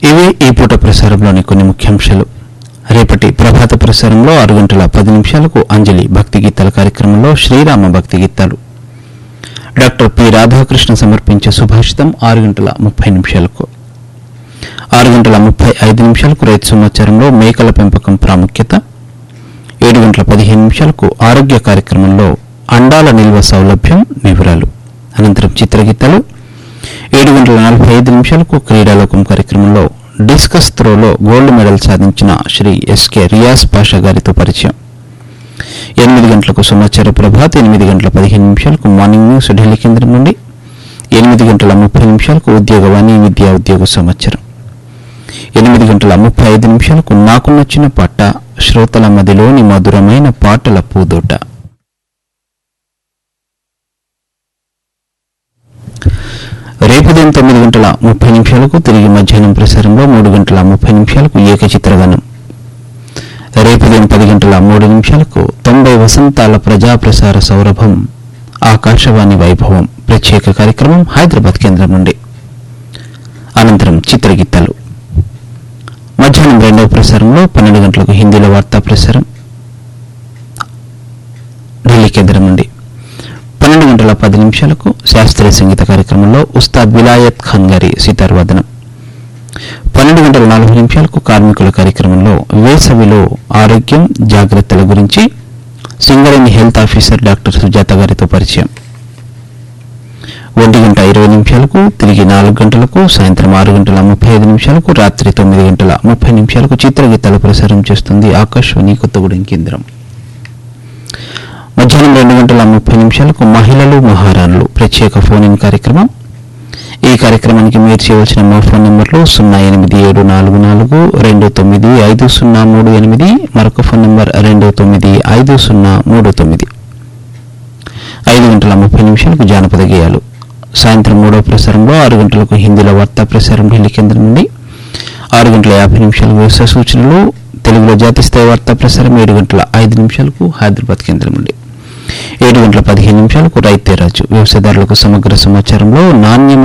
ఇవి ఈ పూట ప్రసారంలోని కొన్ని ముఖ్యాంశాలు రేపటి ప్రభాత ప్రసారంలో ఆరు గంటల పది నిమిషాలకు అంజలి భక్తి గీతాల కార్యక్రమంలో శ్రీరామ భక్తి గీతాలు డాక్టర్ పి రాధాకృష్ణ సమర్పించే సుభాషితం ఆరు గంటల ముప్పై నిమిషాలకు ఆరు గంటల ముప్పై ఐదు నిమిషాలకు రైతు సమాచారంలో మేకల పెంపకం ప్రాముఖ్యత ఏడు గంటల పదిహేను నిమిషాలకు ఆరోగ్య కార్యక్రమంలో అండాల నిల్వ సౌలభ్యం వివరాలు అనంతరం చిత్రగీతాలు ఏడు గంటల నలభై ఐదు నిమిషాలకు క్రీడాలోకం కార్యక్రమంలో డిస్కస్ త్రోలో గోల్డ్ మెడల్ సాధించిన శ్రీ ఎస్కే రియాజ్ పాషా గారితో పరిచయం ఎనిమిది గంటలకు సమాచార ప్రభాత్ ఎనిమిది గంటల పదిహేను నిమిషాలకు మార్నింగ్ న్యూస్ ఢిల్లీ కేంద్రం నుండి ఎనిమిది గంటల ముప్పై నిమిషాలకు ఉద్యోగవాణి విద్యా ఉద్యోగ సమాచారం ఎనిమిది గంటల ముప్పై ఐదు నిమిషాలకు నాకు నచ్చిన పాట శ్రోతల మదిలోని మధురమైన పాటల పూదోట రేపు ఉదయం తొమ్మిది గంటల ముప్పై నిమిషాలకు తిరిగి మధ్యాహ్నం ప్రసారంలో మూడు గంటల ముప్పై నిమిషాలకు ఏకచిత్రగానం రేపు ఉదయం పది గంటల మూడు నిమిషాలకు తొంభై వసంతాల ప్రజా ప్రసార సౌరభం ఆకాశవాణి వైభవం ప్రత్యేక కార్యక్రమం హైదరాబాద్ కేంద్రం నుండి అనంతరం చిత్రగీతాలు మధ్యాహ్నం రెండవ ప్రసారంలో పన్నెండు గంటలకు హిందీలో వార్తా ప్రసారం ఢిల్లీ కేంద్రం నుండి పన్నెండు గంటల పది నిమిషాలకు శాస్త్రీయ సంగీత కార్యక్రమంలో ఉస్తాద్ విలాయత్ ఖాన్ గారి సితార్వాదనం పన్నెండు గంటల నలభై నిమిషాలకు కార్మికుల కార్యక్రమంలో వేసవిలో ఆరోగ్యం జాగ్రత్తల గురించి Singareni health officer doctor Sujatha గారితో పరిచయం ఒంటి గంట ఇరవై నిమిషాలకు తిరిగి నాలుగు గంటలకు సాయంత్రం ఆరు గంటల ముప్పై ఐదు నిమిషాలకు రాత్రి తొమ్మిది గంటల ముప్పై నిమిషాలకు చిత్రగీతాలు ప్రసారం చేస్తుంది ఆకాశవాణి కొత్తగూడెం కేంద్రం మధ్యాహ్నం రెండు గంటల ముప్పై నిమిషాలకు మహిళలు మహారాణులు ప్రత్యేక ఫోన్ ఇన్ కార్యక్రమం ఈ కార్యక్రమానికి మీరు చేయవలసిన మా ఫోన్ నెంబర్లు సున్నా ఎనిమిది ఏడు నాలుగు నాలుగు రెండు తొమ్మిది ఐదు సున్నా మూడు ఎనిమిది మరొక ఫోన్ నెంబర్ రెండు తొమ్మిది ఐదు సున్నా మూడు తొమ్మిది ఐదు గంటల ముప్పై నిమిషాలకు జానపద గేయాలు సాయంత్రం మూడవ ప్రసారంలో ఆరు గంటలకు హిందీలో వార్తా ప్రసారం ఢిల్లీ కేంద్రం నుండి ఆరు గంటల యాభై నిమిషాలకు వ్యవసాయ సూచనలు తెలుగులో జాతీయ స్థాయి వార్తా ప్రసారం ఏడు గంటల ఐదు నిమిషాలకు హైదరాబాద్ కేంద్రం నుండి ఏడు గంటల పదిహేను నిమిషాలకు రైతే రాజు వ్యవసాయదారులకు సమగ్ర సమాచారంలో నాణ్యమైన